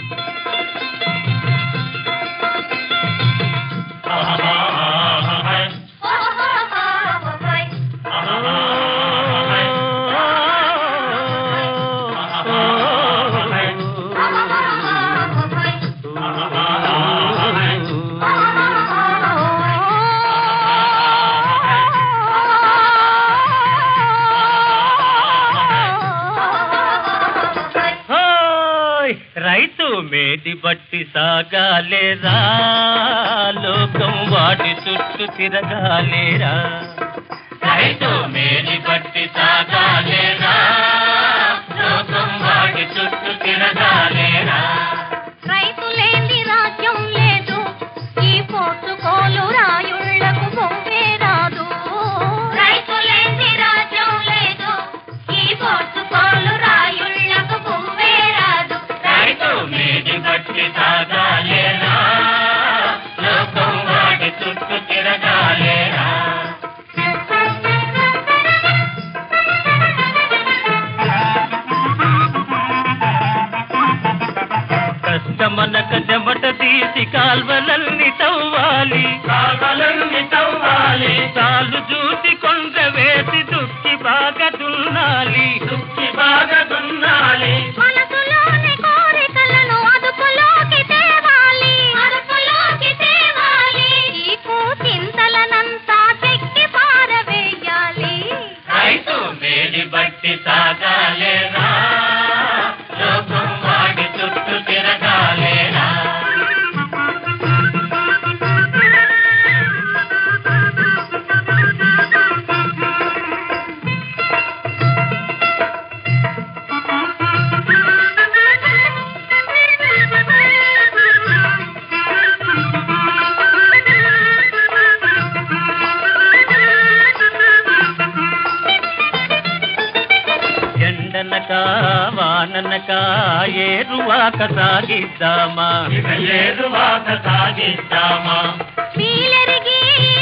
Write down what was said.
హోయ్! రైతు మేటి బట్టి సాగాలేరా లోకం వాటి చుట్టూ తిరగాలేరా రైతు మేటి బట్టి సాగాలేరా లోకం వాటి చుట్టూ తిరగాలేరా రైతులేంది రాజ్యం లేదు ఈ పోసుకోలు రాయుళ్లకు బొమ్మే రాదు రైతులేంది రాజ్యం లేదు ఈ పోసుకోలు రాయుళ్లకు బొమ్మే రాదు రైతు మేటి బట్టి సాగాలేరా లోకం వాటి చుట్టూ తిరగాలేరా కష్టమనక చెమట తీసి కాల్వలల్ని తవ్వాలి కాల్వలల్ని తవ్వాలి చాలు చూసి కొండ వేసి దుక్కి బాగా దున్నాలి దుక్కి బాగా దున్నాలి మనసులోని కోరికలను అదుపులోకి తేవాలి అదుపులోకి తేవాలి ఈ చింతలనంతా చెక్కి పారవేయాలి రైతు మేలి బట్టి సాగాలేరా లోకం వాడి చుట్టూ తిరగాలేరా ఎండనక వాననక ఏరువాక సాగిద్దామా ఏరువాక సాగిద్దామా పీలెరిగి